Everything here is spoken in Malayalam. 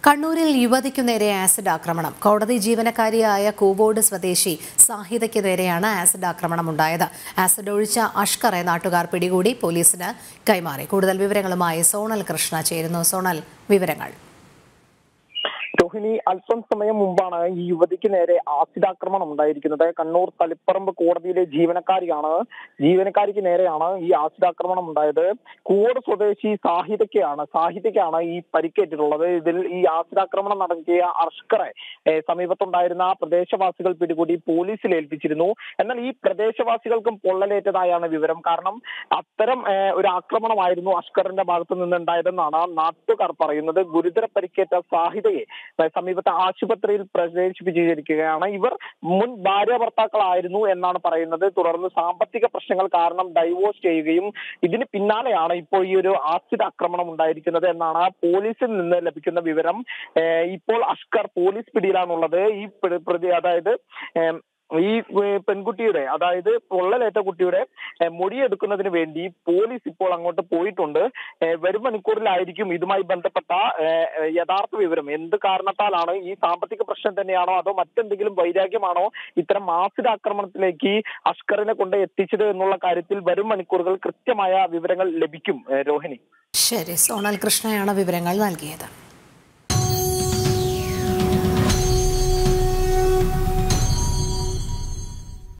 കണ്ണൂരിൽ യുവതിക്കു നേരെ ആസിഡ് ആക്രമണം കോടതി ജീവനക്കാരിയായ കൂവോട് സ്വദേശി സാഹിതയ്ക്ക് നേരെയാണ് ആസിഡ് ആക്രമണം ഉണ്ടായത് ആസിഡ് ഒഴിച്ച അഷ്കറെ നാട്ടുകാർ പിടികൂടി പോലീസിന് കൈമാറി കൂടുതൽ വിവരങ്ങളുമായി സോണൽ കൃഷ്ണ ചേരുന്നു സോണൽ വിവരങ്ങൾ രോഹിണി അല്പം സമയം മുമ്പാണ് ഈ യുവതിക്ക് നേരെ ആസിഡാക്രമണം ഉണ്ടായിരിക്കുന്നത് കണ്ണൂർ തളിപ്പറമ്പ് കോടതിയിലെ ജീവനക്കാരിയാണ് ജീവനക്കാരിക്ക് നേരെയാണ് ഈ ആസിഡാക്രമണം ഉണ്ടായത് കൂവോട് സ്വദേശി സാഹിതയ്ക്കാണ് സാഹിതയ്ക്കാണ് ഈ പരിക്കേറ്റിട്ടുള്ളത് ഇതിൽ ഈ ആസിഡാക്രമണം നടത്തിയ അഷ്കറെ ഏഹ്, സമീപത്തുണ്ടായിരുന്ന പ്രദേശവാസികൾ പിടികൂടി പോലീസിൽ ഏൽപ്പിച്ചിരുന്നു എന്നാൽ ഈ പ്രദേശവാസികൾക്കും പൊള്ളലേറ്റതായാണ് വിവരം കാരണം അത്തരം ഏഹ്, ഒരു ആക്രമണമായിരുന്നു അഷ്കറിന്റെ ഭാഗത്തു നിന്നുണ്ടായതെന്നാണ് നാട്ടുകാർ പറയുന്നത് ഗുരുതര പരിക്കേറ്റ സാഹിതയെ ഏഹ്, സമീപത്തെ ആശുപത്രിയിൽ പ്രവേശിപ്പിച്ചിരിക്കുകയാണ് ഇവർ മുൻ ഭാര്യ ഭർത്താക്കളായിരുന്നു എന്നാണ് പറയുന്നത് തുടർന്ന് സാമ്പത്തിക പ്രശ്നങ്ങൾ കാരണം ഡൈവോഴ്സ് ചെയ്യുകയും ഇതിന് പിന്നാലെയാണ് ഇപ്പോൾ ഈ ഒരു ആസിഡ് ആക്രമണം ഉണ്ടായിരിക്കുന്നത് എന്നാണ് പോലീസിൽ നിന്ന് ലഭിക്കുന്ന വിവരം ഏഹ്, ഇപ്പോൾ അഷ്കർ പോലീസ് പിടിയിലാണുള്ളത് ഈ പ്ര- പ്രതി അതായത് ഏഹ്, ഈ ഏഹ്, പെൺകുട്ടിയുടെ അതായത് പൊള്ളലേറ്റ കുട്ടിയുടെ ഏഹ്, മൊഴിയെടുക്കുന്നതിന് വേണ്ടി പോലീസ് ഇപ്പോൾ അങ്ങോട്ട് പോയിട്ടുണ്ട് ഏഹ്, വരും മണിക്കൂറിലായിരിക്കും ഇതുമായി ബന്ധപ്പെട്ട ഏഹ്, യഥാർത്ഥ വിവരം എന്ത് കാരണത്താലാണ് ഈ സാമ്പത്തിക പ്രശ്നം തന്നെയാണോ അതോ മറ്റെന്തെങ്കിലും വൈരാഗ്യമാണോ ഇത്തരം ആസിഡ് ആക്രമണത്തിലേക്ക് അഷ്കറിനെ കൊണ്ട് എത്തിച്ചത് എന്നുള്ള കാര്യത്തിൽ വരും മണിക്കൂറുകൾ കൃത്യമായ വിവരങ്ങൾ ലഭിക്കും ഏഹ്, രോഹിണി ശരി സോണൽ കൃഷ്ണയാണ് വിവരങ്ങൾ നൽകിയത്